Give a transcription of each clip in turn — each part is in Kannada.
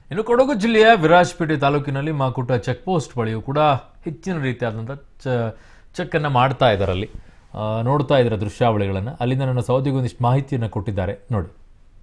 ಇನ್ನು ಕೊಡಗು ಜಿಲ್ಲೆಯ ವಿರಾಜಪೇಟೆ ತಾಲೂಕಿನಲ್ಲಿ ಮಾಕುಟ ಚೆಕ್ ಪೋಸ್ಟ್ ಬಳಿಯೂ ಕೂಡ ಹೆಚ್ಚಿನ ರೀತಿಯಾದಂಥ ಚ ಚೆಕ್ಕನ್ನು ಮಾಡ್ತಾ ಇದ್ದಾರೆ ಅಲ್ಲಿ ಆ, ನೋಡ್ತಾ ಇದ್ದಾರೆ ದೃಶ್ಯಾವಳಿಗಳನ್ನು ಅಲ್ಲಿಂದ ನನ್ನ ಸೌದಿಗೊಂದಿಷ್ಟು ಮಾಹಿತಿಯನ್ನು ಕೊಟ್ಟಿದ್ದಾರೆ ನೋಡಿ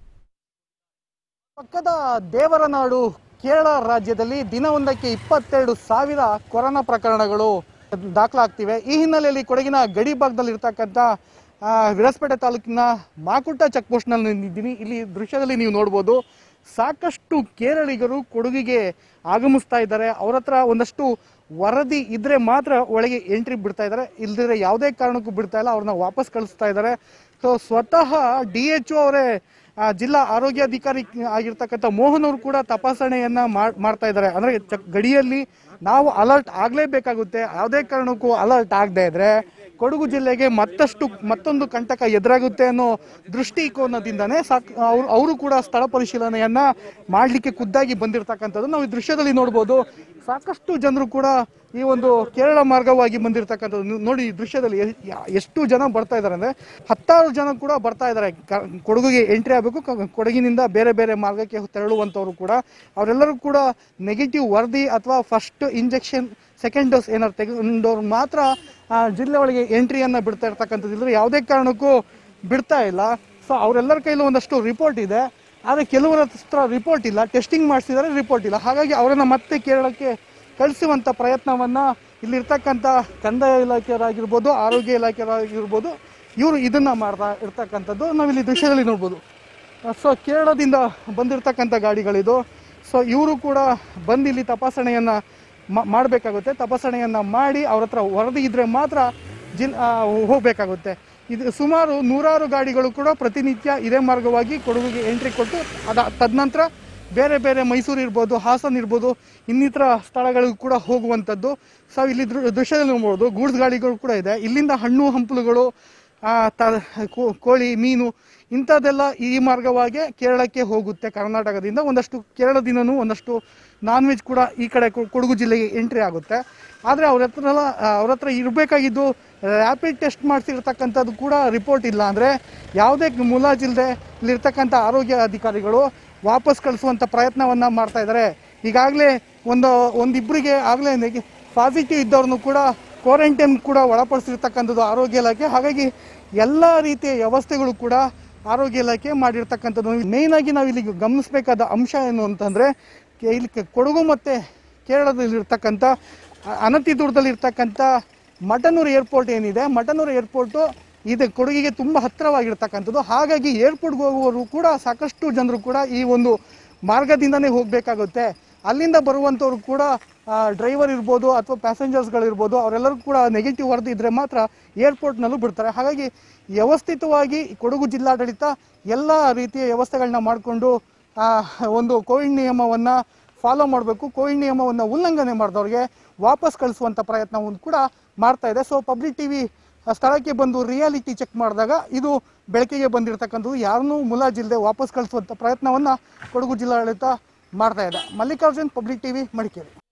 ಪಕ್ಕದ ದೇವರ ನಾಡು ಕೇರಳ ರಾಜ್ಯದಲ್ಲಿ ದಿನವೊಂದಕ್ಕೆ ಇಪ್ಪತ್ತೆರಡು ಸಾವಿರ ಕೊರೋನಾ ಪ್ರಕರಣಗಳು ದಾಖಲಾಗ್ತಿವೆ ಈ ಹಿನ್ನೆಲೆಯಲ್ಲಿ ಕೊಡಗಿನ ಗಡಿ ಭಾಗದಲ್ಲಿ ಇರ್ತಕ್ಕಂಥ ಆ, ವಿರಾಜಪೇಟೆ ತಾಲೂಕಿನ ಮಾಕುಟ್ಟ ಚೆಕ್ ಪೋಸ್ಟ್ನಲ್ಲಿ ನಿಂತಿದ್ದೀನಿ ಇಲ್ಲಿ ದೃಶ್ಯದಲ್ಲಿ ನೀವು ನೋಡ್ಬೋದು ಸಾಕಷ್ಟು ಕೇರಳಿಗರು ಕೊಡಗಿಗೆ ಆಗಮಿಸ್ತಾ ಇದ್ದಾರೆ ಅವ್ರ ಹತ್ರ ಒಂದಷ್ಟು ವರದಿ ಇದ್ರೆ ಮಾತ್ರ ಒಳಗೆ ಎಂಟ್ರಿ ಬಿಡ್ತಾ ಇದ್ದಾರೆ ಇಲ್ದಿದ್ರೆ ಯಾವುದೇ ಕಾರಣಕ್ಕೂ ಬಿಡ್ತಾ ಇಲ್ಲ ಅವ್ರನ್ನ ವಾಪಸ್ ಕಳಿಸ್ತಾ ಇದ್ದಾರೆ ಸೊ ಸ್ವತಃ ಡಿ ಎಚ್ ಅವರೇ ಆ, ಜಿಲ್ಲಾ ಆರೋಗ್ಯಾಧಿಕಾರಿ ಆಗಿರ್ತಕ್ಕಂಥ ಮೋಹನ್ ಅವರು ಕೂಡ ತಪಾಸಣೆಯನ್ನ ಮಾಡ್- ಮಾಡ್ತಾ ಇದ್ದಾರೆ ಅಂದ್ರೆ ಚಕ್- ಗಡಿಯಲ್ಲಿ ನಾವು ಅಲರ್ಟ್ ಆಗ್ಲೇಬೇಕಾಗುತ್ತೆ ಯಾವುದೇ ಕಾರಣಕ್ಕೂ ಅಲರ್ಟ್ ಆಗದೆ ಇದ್ರೆ ಕೊಡಗು ಜಿಲ್ಲೆಗೆ ಮತ್ತಷ್ಟು ಮತ್ತೊಂದು ಕಂಟಕ ಎದುರಾಗುತ್ತೆ ಅನ್ನೋ ದೃಷ್ಟಿಕೋನದಿಂದನೇ ಸಾಕ್ ಅವರು ಅವರು ಕೂಡ ಸ್ಥಳ ಪರಿಶೀಲನೆಯನ್ನ ಮಾಡಲಿಕ್ಕೆ ಖುದ್ದಾಗಿ ಬಂದಿರತಕ್ಕಂಥದ್ದು ನಾವು ಈ ದೃಶ್ಯದಲ್ಲಿ ನೋಡ್ಬೋದು ಸಾಕಷ್ಟು ಜನರು ಕೂಡ ಈ ಒಂದು ಕೇರಳ ಮಾರ್ಗವಾಗಿ ಬಂದಿರತಕ್ಕಂಥದ್ದು ನೀವು ನೋಡಿ ಈ ದೃಶ್ಯದಲ್ಲಿ ಎ- ಯಾ- ಎಷ್ಟು ಜನ ಬರ್ತಾ ಇದ್ದಾರೆ ಅಂದ್ರೆ ಹತ್ತಾರು ಜನ ಕೂಡ ಬರ್ತಾ ಇದ್ದಾರೆ ಕ- ಕೊಡಗಿಗೆ ಎಂಟ್ರಿ ಆಗಬೇಕು ಕ- ಕೊಡಗಿನಿಂದ ಬೇರೆ ಬೇರೆ ಮಾರ್ಗಕ್ಕೆ ತೆರಳುವಂಥವ್ರು ಕೂಡ ಅವರೆಲ್ಲರೂ ಕೂಡ ನೆಗೆಟಿವ್ ವರದಿ ಅಥವಾ ಫಸ್ಟ್ ಇಂಜೆಕ್ಷನ್ ಸೆಕೆಂಡ್ ಡೋಸ್ ಏನಾದ್ರು ತೆಗೆದವ್ರು ಮಾತ್ರ ಆ, ಜಿಲ್ಲೆ ಒಳಗೆ ಎಂಟ್ರಿಯನ್ನ ಬಿಡ್ತಾ ಇರ್ತಕ್ಕಂಥದ್ದು ಇಲ್ಲದ್ರೆ ಯಾವುದೇ ಕಾರಣಕ್ಕೂ ಬಿಡ್ತಾ ಇಲ್ಲ ಸೊ ಅವರೆಲ್ಲರ ಕೈಲೂ ಒಂದಷ್ಟು ರಿಪೋರ್ಟ್ ಇದೆ ಆದರೆ ಕೆಲವರ ಹತ್ರ ರಿಪೋರ್ಟ್ ಇಲ್ಲ ಟೆಸ್ಟಿಂಗ್ ಮಾಡಿಸಿದರೆ ರಿಪೋರ್ಟ್ ಇಲ್ಲ ಹಾಗಾಗಿ ಅವರನ್ನ ಮತ್ತೆ ಕೇರಳಕ್ಕೆ ಕಳಿಸುವಂಥ ಪ್ರಯತ್ನವನ್ನ ಇಲ್ಲಿರ್ತಕ್ಕಂಥ ಕಂದಾಯ ಇಲಾಖೆಯವರಾಗಿರ್ಬೋದು ಆರೋಗ್ಯ ಇಲಾಖೆಯವರಾಗಿರ್ಬೋದು ಇವರು ಇದನ್ನ ಮಾಡ್ತಾ ಇರ್ತಕ್ಕಂಥದ್ದು ನಾವಿಲ್ಲಿ ದೃಶ್ಯದಲ್ಲಿ ನೋಡ್ಬೋದು ಸೊ ಕೇರಳದಿಂದ ಬಂದಿರತಕ್ಕಂಥ ಗಾಡಿಗಳಿದು ಸೊ ಇವರು ಕೂಡ ಬಂದು ಇಲ್ಲಿ ತಪಾಸಣೆಯನ್ನ ಮಾಡಬೇಕಾಗುತ್ತೆ ತಪಾಸಣೆಯನ್ನ ಮಾಡಿ ಅವ್ರ ಹತ್ರ ವರದಿ ಇದ್ರೆ ಮಾತ್ರ ಜಿಲ್ ಆ, ಹೋಗ್ಬೇಕಾಗುತ್ತೆ ಇದು ಸುಮಾರು ನೂರಾರು ಗಾಡಿಗಳು ಕೂಡ ಪ್ರತಿನಿತ್ಯ ಇದೇ ಮಾರ್ಗವಾಗಿ ಕೊಡಗಿಗೆ ಎಂಟ್ರಿ ಕೊಟ್ಟು ಅದ ತದನಂತರ ಬೇರೆ ಬೇರೆ ಮೈಸೂರು ಇರ್ಬೋದು ಹಾಸನ್ ಇರ್ಬೋದು ಇನ್ನಿತರ ಸ್ಥಳಗಳಿಗೂ ಕೂಡ ಹೋಗುವಂಥದ್ದು ಸೊ ಇಲ್ಲಿ ದೃ- ದೃಶ್ಯದಲ್ಲಿ ನೋಡ್ಬೋದು ಗೂಡ್ಸ್ ಗಾಡಿಗಳು ಕೂಡ ಇದೆ ಇಲ್ಲಿಂದ ಹಣ್ಣು ಹಂಪಲುಗಳು ಆ, ತ ಕೋ- ಕೋಳಿ ಮೀನು ಇಂಥದ್ದೆಲ್ಲ ಈ ಮಾರ್ಗವಾಗಿ ಕೇರಳಕ್ಕೆ ಹೋಗುತ್ತೆ ಕರ್ನಾಟಕದಿಂದ ಒಂದಷ್ಟು ಕೇರಳದಿಂದನೂ ಒಂದಷ್ಟು ನಾನ್ ವೆಜ್ ಕೂಡ ಈ ಕಡೆ ಕೊ- ಕೊಡಗು ಜಿಲ್ಲೆಗೆ ಎಂಟ್ರಿ ಆಗುತ್ತೆ ಆದರೆ ಅವ್ರ ಹತ್ರ ಎಲ್ಲ ಅವ್ರ ಹತ್ರ ಇರಬೇಕಾಗಿದ್ದು ರ್ಯಾಪಿಡ್ ಟೆಸ್ಟ್ ಮಾಡಿಸಿರ್ತಕ್ಕಂಥದ್ದು ಕೂಡ ರಿಪೋರ್ಟ್ ಇಲ್ಲ ಅಂದರೆ ಯಾವುದೇ ಮುಲಾಜಿಲ್ಲದೆ ಇಲ್ಲಿರ್ತಕ್ಕಂಥ ಆರೋಗ್ಯ ಅಧಿಕಾರಿಗಳು ವಾಪಸ್ ಕಳಿಸುವಂಥ ಪ್ರಯತ್ನವನ್ನು ಮಾಡ್ತಾ ಇದ್ದಾರೆ ಈಗಾಗಲೇ ಒಂದು ಒಂದಿಬ್ಬರಿಗೆ ಆಗಲೇ ನೆಗೆ ಪಾಸಿಟಿವ್ ಇದ್ದವ್ರನ್ನು ಕೂಡ ಕ್ವಾರಂಟೈನ್ ಕೂಡ ಒಳಪಡಿಸಿರ್ತಕ್ಕಂಥದ್ದು ಆರೋಗ್ಯ ಇಲಾಖೆ ಹಾಗಾಗಿ ಎಲ್ಲ ರೀತಿಯ ವ್ಯವಸ್ಥೆಗಳು ಕೂಡ ಆರೋಗ್ಯ ಇಲಾಖೆ ಮಾಡಿರ್ತಕ್ಕಂಥದ್ದು ಮೇಯ್ನ್ ಆಗಿ ನಾವು ಇಲ್ಲಿ ಗಮನಿಸಬೇಕಾದ ಅಂಶ ಏನು ಅಂತಂದರೆ ಇಲ್ಲಿ ಕೆ- ಕೊಡಗು ಮತ್ತು ಕೇರಳದಲ್ಲಿರ್ತಕ್ಕಂಥ ಅ- ಅನತಿ ದೂರದಲ್ಲಿರ್ತಕ್ಕಂಥ ಮಟನೂರು ಏರ್ಪೋರ್ಟ್ ಏನಿದೆ ಮಟನೂರು ಏರ್ಪೋರ್ಟು ಇದು ಕೊಡಗಿಗೆ ತುಂಬ ಹತ್ತಿರವಾಗಿರ್ತಕ್ಕಂಥದ್ದು ಹಾಗಾಗಿ ಏರ್ಪೋರ್ಟ್ಗೆ ಹೋಗುವವರು ಕೂಡ ಸಾಕಷ್ಟು ಜನರು ಕೂಡ ಈ ಒಂದು ಮಾರ್ಗದಿಂದನೇ ಹೋಗಬೇಕಾಗುತ್ತೆ ಅಲ್ಲಿಂದ ಬರುವಂಥವ್ರು ಕೂಡ ಡ್ರೈವರ್ ಇರ್ಬೋದು ಅಥವಾ ಪ್ಯಾಸೆಂಜರ್ಸ್ಗಳಿರ್ಬೋದು ಅವರೆಲ್ಲರೂ ಕೂಡ ನೆಗೆಟಿವ್ ವರದಿ ಇದ್ದರೆ ಮಾತ್ರ ಏರ್ಪೋರ್ಟ್ನಲ್ಲೂ ಬಿಡ್ತಾರೆ ಹಾಗಾಗಿ ವ್ಯವಸ್ಥಿತವಾಗಿ ಕೊಡಗು ಜಿಲ್ಲಾಡಳಿತ ಎಲ್ಲ ರೀತಿಯ ವ್ಯವಸ್ಥೆಗಳನ್ನ ಮಾಡಿಕೊಂಡು ಒಂದು ಕೋವಿಡ್ ನಿಯಮವನ್ನು ಫಾಲೋ ಮಾಡಬೇಕು ಕೋವಿಡ್ ನಿಯಮವನ್ನು ಉಲ್ಲಂಘನೆ ಮಾಡಿದವ್ರಿಗೆ ವಾಪಸ್ ಕಳಿಸುವಂಥ ಪ್ರಯತ್ನವನ್ನು ಕೂಡ ಮಾಡ್ತಾ ಇದೆ ಸೊ ಪಬ್ಲಿಕ್ ಟಿವಿ ಸ್ಥಳಕ್ಕೆ ಬಂದು ರಿಯಾಲಿಟಿ ಚೆಕ್ ಮಾಡಿದಾಗ ಇದು ಬೆಳಕಿಗೆ ಬಂದಿರತಕ್ಕಂಥದ್ದು ಯಾರನ್ನೂ ಮುಲಾಜಿಲ್ಲದೆ ವಾಪಸ್ ಕಳಿಸುವಂಥ ಪ್ರಯತ್ನವನ್ನು ಕೊಡಗು ಜಿಲ್ಲಾಡಳಿತ ಮಾಡ್ತಾ ಇದೆ ಮಲ್ಲಿಕಾರ್ಜುನ್ ಪಬ್ಲಿಕ್ ಟಿವಿ ಮಡಿಕೇರಿ